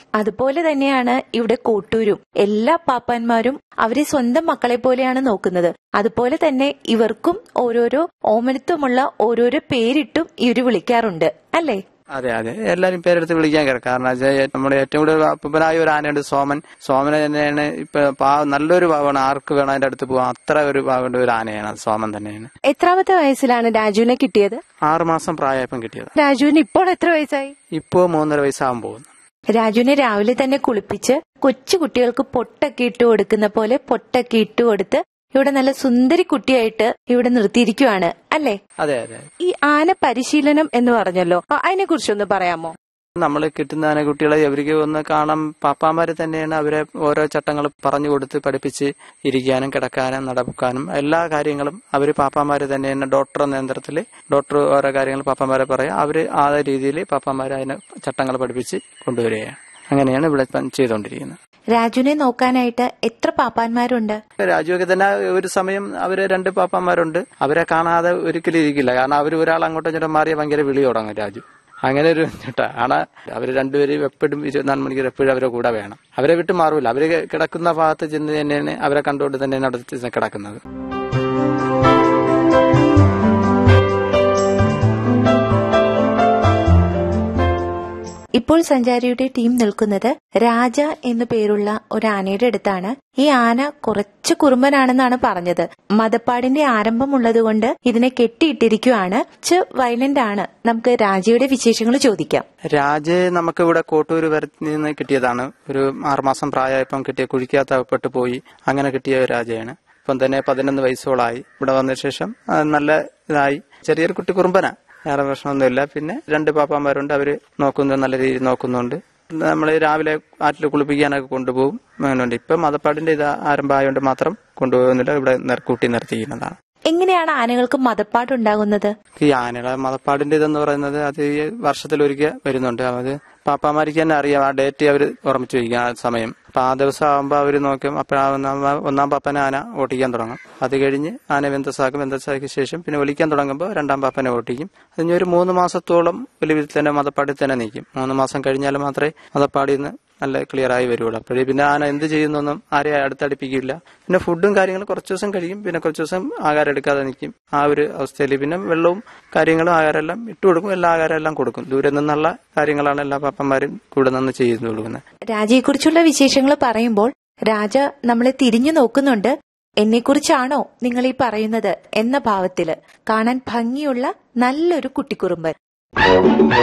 അതുപോലെ തന്നെയാണ് ഇവിടെ കോട്ടൂരും എല്ലാ പാപ്പാന്മാരും അവരെ സ്വന്തം മക്കളെ പോലെയാണ് നോക്കുന്നത് അതുപോലെ തന്നെ ഇവർക്കും ഓരോരോ ഓമനത്വമുള്ള ഓരോരോ പേരിട്ടും ഇവര് വിളിക്കാറുണ്ട് അല്ലേ അതെ അതെ എല്ലാരും പേരെടുത്ത് വിളിക്കാൻ കയറും കാരണം വെച്ചാൽ നമ്മുടെ ഏറ്റവും കൂടുതൽ അപ്പനായ ഒരു ആനയുണ്ട് സോമൻ സോമനെ തന്നെയാണ് ഇപ്പൊ പാവ നല്ലൊരു പാവമാണ് ആർക്ക് വേണം അതിന്റെ അടുത്ത് പോകാൻ അത്ര ഒരു പാവന്റെ ഒരു ആനയാണ് അത് സോമൻ തന്നെയാണ് എത്രാമത്തെ വയസ്സിലാണ് രാജുവിനെ കിട്ടിയത് ആറ് മാസം പ്രായപ്പം കിട്ടിയത് രാജുവിന് ഇപ്പോൾ എത്ര വയസ്സായി ഇപ്പോ മൂന്നര വയസ്സാകാൻ പോകുന്നു രാജുവിനെ രാവിലെ തന്നെ കുളിപ്പിച്ച് കൊച്ചു കുട്ടികൾക്ക് പൊട്ടൊക്കെ ഇട്ട് കൊടുക്കുന്ന പോലെ പൊട്ടൊക്കെ ഇട്ട് കൊടുത്ത് ഇവിടെ നല്ല സുന്ദരി കുട്ടിയായിട്ട് ഇവിടെ നിർത്തിയിരിക്കുവാണ് അല്ലേ അതെ അതെ ഈ ആന പരിശീലനം എന്ന് പറഞ്ഞല്ലോ അതിനെ കുറിച്ചൊന്ന് പറയാമോ നമ്മൾ കിട്ടുന്ന ആനക്കുട്ടികളെ അവർക്ക് ഒന്ന് കാണാൻ പാപ്പാമാര് തന്നെയാണ് അവരെ ഓരോ ചട്ടങ്ങൾ പറഞ്ഞു കൊടുത്ത് പഠിപ്പിച്ച് ഇരിക്കാനും കിടക്കാനും നടക്കാനും എല്ലാ കാര്യങ്ങളും അവർ പാപ്പാമാര് തന്നെയാണ് ഡോക്ടർ നേതൃത്വത്തിൽ ഡോക്ടർ ഓരോ കാര്യങ്ങൾ പാപ്പാമാരെ പറയാം അവര് ആ രീതിയിൽ പാപ്പാമാരെ അതിനെ ചട്ടങ്ങൾ പഠിപ്പിച്ച് കൊണ്ടുവരികയാണ് അങ്ങനെയാണ് ഇവിടെ ഇപ്പം ചെയ്തുകൊണ്ടിരിക്കുന്നത് രാജുവിനെ നോക്കാനായിട്ട് എത്ര പാപ്പാന്മാരുണ്ട് രാജുവൊക്കെ തന്നെ ഒരു സമയം അവര് രണ്ട് പാപ്പാന്മാരുണ്ട് അവരെ കാണാതെ ഒരിക്കലും ഇരിക്കില്ല കാരണം അവർ ഒരാൾ അങ്ങോട്ടും ഇങ്ങോട്ടും മാറിയ ഭയങ്കര വിളി തുടങ്ങും രാജു അങ്ങനെ ഒരു ചേട്ടാ ആണ് അവര് രണ്ടുപേരും എപ്പോഴും ഇരുപത്തിനാല് മണിക്കൂർ എപ്പോഴും അവരെ കൂടെ വേണം അവരെ വിട്ട് മാറൂല അവര് കിടക്കുന്ന ഭാഗത്ത് ചെന്ന് തന്നെയാണ് അവരെ കണ്ടുകൊണ്ട് തന്നെയാണ് അവിടെ ചെന്ന് കിടക്കുന്നത് ഇപ്പോൾ സഞ്ചാരിയുടെ ടീം നിൽക്കുന്നത് രാജ എന്നു പേരുള്ള ഒരു ആനയുടെ അടുത്താണ് ഈ ആന കുറച്ച് കുറുമ്പനാണെന്നാണ് പറഞ്ഞത് മതപ്പാടിന്റെ ആരംഭമുള്ളതുകൊണ്ട് ഇതിനെ കെട്ടിയിട്ടിരിക്കുവാണ് കുറച്ച് വയലന്റ് ആണ് നമുക്ക് രാജയുടെ വിശേഷങ്ങൾ ചോദിക്കാം രാജയെ നമുക്ക് ഇവിടെ കോട്ടൂര് വരത്തിൽ നിന്ന് കിട്ടിയതാണ് ഒരു ആറുമാസം പ്രായമായപ്പം കിട്ടിയ കുഴിക്കകത്ത് അകപ്പെട്ട് പോയി അങ്ങനെ കിട്ടിയ ഒരു രാജയാണ് ഇപ്പം തന്നെ പതിനൊന്ന് വയസ്സോളായി ഇവിടെ വന്ന ശേഷം ആ, നല്ല ഇതായി ചെറിയൊരു കുട്ടി കുറുമ്പനാ വേറെ പ്രശ്നമൊന്നുമില്ല പിന്നെ രണ്ട് പാപ്പാന്മാരുണ്ട് അവര് നോക്കുന്നു നല്ല രീതിയിൽ നോക്കുന്നുണ്ട് നമ്മൾ രാവിലെ ആറ്റിൽ കുളിപ്പിക്കാനൊക്കെ കൊണ്ടുപോകും അങ്ങനെയുണ്ട് ഇപ്പം മതപ്പാടിന്റെ ഇത് ആരംഭമായതുകൊണ്ട് മാത്രം കൊണ്ടുപോകുന്നില്ല ഇവിടെ നിർ- കൂട്ടി നിർത്തിയിരിക്കുന്നതാണ് എങ്ങനെയാണ് ആനകൾക്ക് മതപ്പാടുണ്ടാകുന്നത് ഈ ആനകളെ മതപ്പാടിന്റെ ഇതെന്ന് പറയുന്നത് അത് ഈ വർഷത്തിലൊരിക്കൽ വരുന്നുണ്ട് അത് പാപ്പാമാർക്ക് തന്നെ അറിയാം ആ ഡേറ്റ് അവർ ഓർമ്മിച്ച് വയ്ക്കും ആ സമയം അപ്പൊ ആ ദിവസം ആകുമ്പോൾ അവർ നോക്കും അപ്പൊ ആ ഒന്നാം ഒന്നാം പാപ്പനെ ആന ഓട്ടിക്കാൻ തുടങ്ങും അത് കഴിഞ്ഞ് ആന വെന്തസാക്കും വെന്തസാക്കിയ ശേഷം പിന്നെ ഒലിക്കാൻ തുടങ്ങുമ്പോൾ രണ്ടാം പാപ്പനെ ഓട്ടിക്കും അതിന് ഒരു മൂന്ന് മാസത്തോളം ഒലിവിൽ തന്നെ മതപ്പാടിൽ തന്നെ നിൽക്കും മൂന്ന് മാസം കഴിഞ്ഞാൽ മാത്രമേ മതപ്പാടിൽ നിന്ന് നല്ല ക്ലിയർ ആയി വരുള്ളൂ അപ്പോഴേ പിന്നെ ആന എന്ത് ചെയ്യുന്നൊന്നും ആരെയും അടുത്തടുപ്പിക്കില്ല പിന്നെ ഫുഡും കാര്യങ്ങളും കുറച്ച് ദിവസം കഴിയും പിന്നെ കുറച്ച് ദിവസം ആഹാരം എടുക്കാതെ നിൽക്കും ആ ഒരു അവസ്ഥയിൽ പിന്നെ വെള്ളവും കാര്യങ്ങളും ആഹാരം എല്ലാം ഇട്ട് കൊടുക്കും എല്ലാ ആഹാരം എല്ലാം കൊടുക്കും ദൂരെ നിന്നുള്ള കാര്യങ്ങളാണ് എല്ലാ പാപ്പന്മാരും കൂടെ നിന്ന് ചെയ്തു കൊടുക്കുന്നത് രാജയെക്കുറിച്ചുള്ള വിശേഷങ്ങൾ പറയുമ്പോൾ രാജ നമ്മളെ തിരിഞ്ഞു നോക്കുന്നുണ്ട് എന്നെക്കുറിച്ചാണോ നിങ്ങൾ ഈ പറയുന്നത് എന്ന ഭാവത്തില് കാണാൻ ഭംഗിയുള്ള നല്ലൊരു കുട്ടിക്കുറുമ്പൻ